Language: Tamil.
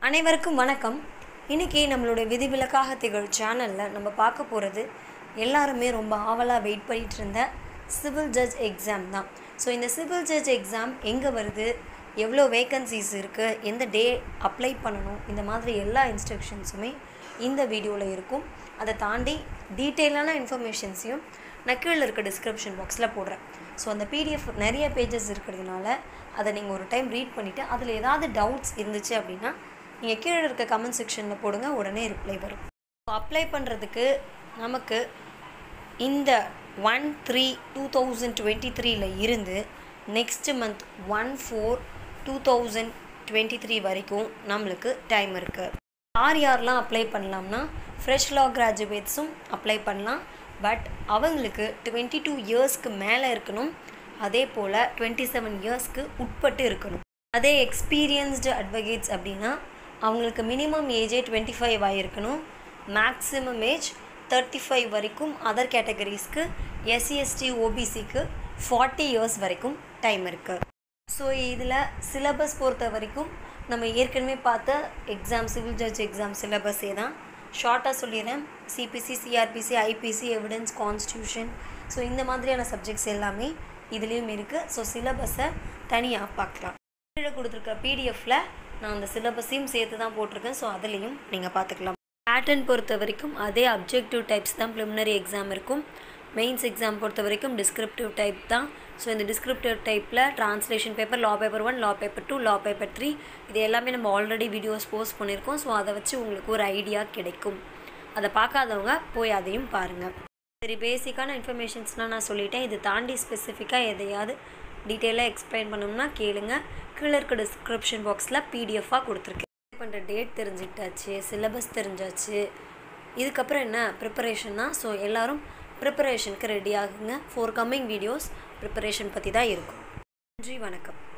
அனைவருக்கும் வணக்கம் இன்றைக்கி நம்மளுடைய விதிவிலக்காக திகழ் சேனலில் நம்ம பார்க்க போகிறது எல்லாருமே ரொம்ப ஆவலாக வெயிட் பண்ணிகிட்டு இருந்த சிவில் ஜட்ஜ் எக்ஸாம் தான் ஸோ இந்த சிவில் ஜட்ஜ் எக்ஸாம் எங்கே வருது எவ்வளோ வேக்கன்சிஸ் இருக்குது எந்த டே அப்ளை பண்ணணும் இந்த மாதிரி எல்லா இன்ஸ்ட்ரக்ஷன்ஸுமே இந்த வீடியோவில் இருக்கும் அதை தாண்டி டீட்டெயிலான இன்ஃபர்மேஷன்ஸையும் நான் கீழே இருக்க டிஸ்கிரிப்ஷன் பாக்ஸில் போடுறேன் ஸோ அந்த பிடிஎஃப் நிறைய பேஜஸ் இருக்கிறதுனால அதை நீங்கள் ஒரு டைம் ரீட் பண்ணிவிட்டு அதில் ஏதாவது டவுட்ஸ் இருந்துச்சு அப்படின்னா நீங்கள் கீழே இருக்க கமெண்ட் செக்ஷனில் போடுங்க உடனே ரிப்ளை வரும் ஸோ அப்ளை பண்ணுறதுக்கு நமக்கு இந்த one three two thousand twenty த்ரீல இருந்து next month one four two thousand twenty three வரைக்கும் நம்மளுக்கு டைம் இருக்குது யார் யாரெலாம் அப்ளை பண்ணலாம்னா ஃப்ரெஷ் லா கிராஜுவேட்ஸும் அப்ளை பண்ணலாம் பட் அவங்களுக்கு டுவெண்ட்டி டூ இயர்ஸ்க்கு மேலே இருக்கணும் அதே போல் டுவெண்ட்டி செவன் இயர்ஸ்க்கு உட்பட்டு இருக்கணும் அதே எக்ஸ்பீரியன்ஸ்டு அட்வொகேட்ஸ் அப்படின்னா அவங்களுக்கு மினிமம் ஏஜே டுவெண்ட்டி ஃபைவ் ஆகிருக்கணும் மேக்ஸிமம் ஏஜ் தேர்ட்டி ஃபைவ் வரைக்கும் அதர் கேட்டகரிஸ்க்கு எஸ்சி எஸ்டி ஓபிசிக்கு ஃபார்ட்டி இயர்ஸ் வரைக்கும் டைம் இருக்குது ஸோ இதில் சிலபஸ் பொறுத்த வரைக்கும் நம்ம ஏற்கனவே பார்த்த எக்ஸாம் சிவில் ஜட்ஜ் எக்ஸாம் சிலபஸே தான் ஷார்ட்டாக சொல்லிடுறேன் CPC CrPC IPC evidence constitution so இந்த மாதிரியான சப்ஜெக்ட்ஸ் எல்லாமே இதுலேயும் இருக்குது ஸோ சிலபஸை தனியாக பார்க்கலாம் கீழே கொடுத்துருக்க பிடிஎஃப்பில் நான் அந்த சிலபஸையும் சேர்த்து தான் போட்டிருக்கேன் ஸோ அதுலேயும் நீங்கள் பார்த்துக்கலாம் பேட்டர்ன் பொறுத்த வரைக்கும் அதே அப்ஜெக்டிவ் டைப்ஸ் தான் ப்ரிலிமினரி எக்ஸாம் இருக்கும் மெயின்ஸ் எக்ஸாம் பொறுத்த வரைக்கும் டிஸ்கிரிப்டிவ் டைப் தான் ஸோ இந்த டிஸ்கிரிப்டிவ் டைப்பில் translation paper law paper one law paper two law paper three இது எல்லாமே நம்ம ஆல்ரெடி வீடியோஸ் போஸ்ட் பண்ணியிருக்கோம் ஸோ அதை வச்சு உங்களுக்கு ஒரு ஐடியா கிடைக்கும் அதை பார்க்காதவங்க போய் அதையும் பாருங்கள் சரி பேசிக்கான இன்ஃபர்மேஷன்ஸ்லாம் நான் சொல்லிட்டேன் இது தாண்டி ஸ்பெசிஃபிக்காக எதையாவது டீட்டெயிலாக எக்ஸ்பிளைன் பண்ணணும்னா கேளுங்க கீழே இருக்க டிஸ்கிரிப்ஷன் பாக்ஸில் பிடிஎஃபாக கொடுத்துருக்கேன் பண்ணுற டேட் தெரிஞ்சுக்கிட்டாச்சு சிலபஸ் தெரிஞ்சாச்சு இதுக்கப்புறம் என்ன ப்ரிப்பரேஷன் தான் ஸோ எல்லோரும் ப்ரிப்பரேஷனுக்கு ரெடி ஆகுங்க ஃபோர் கம்மிங் வீடியோஸ் ப்ரிப்பரேஷன் பற்றி தான் இருக்கும் நன்றி வணக்கம்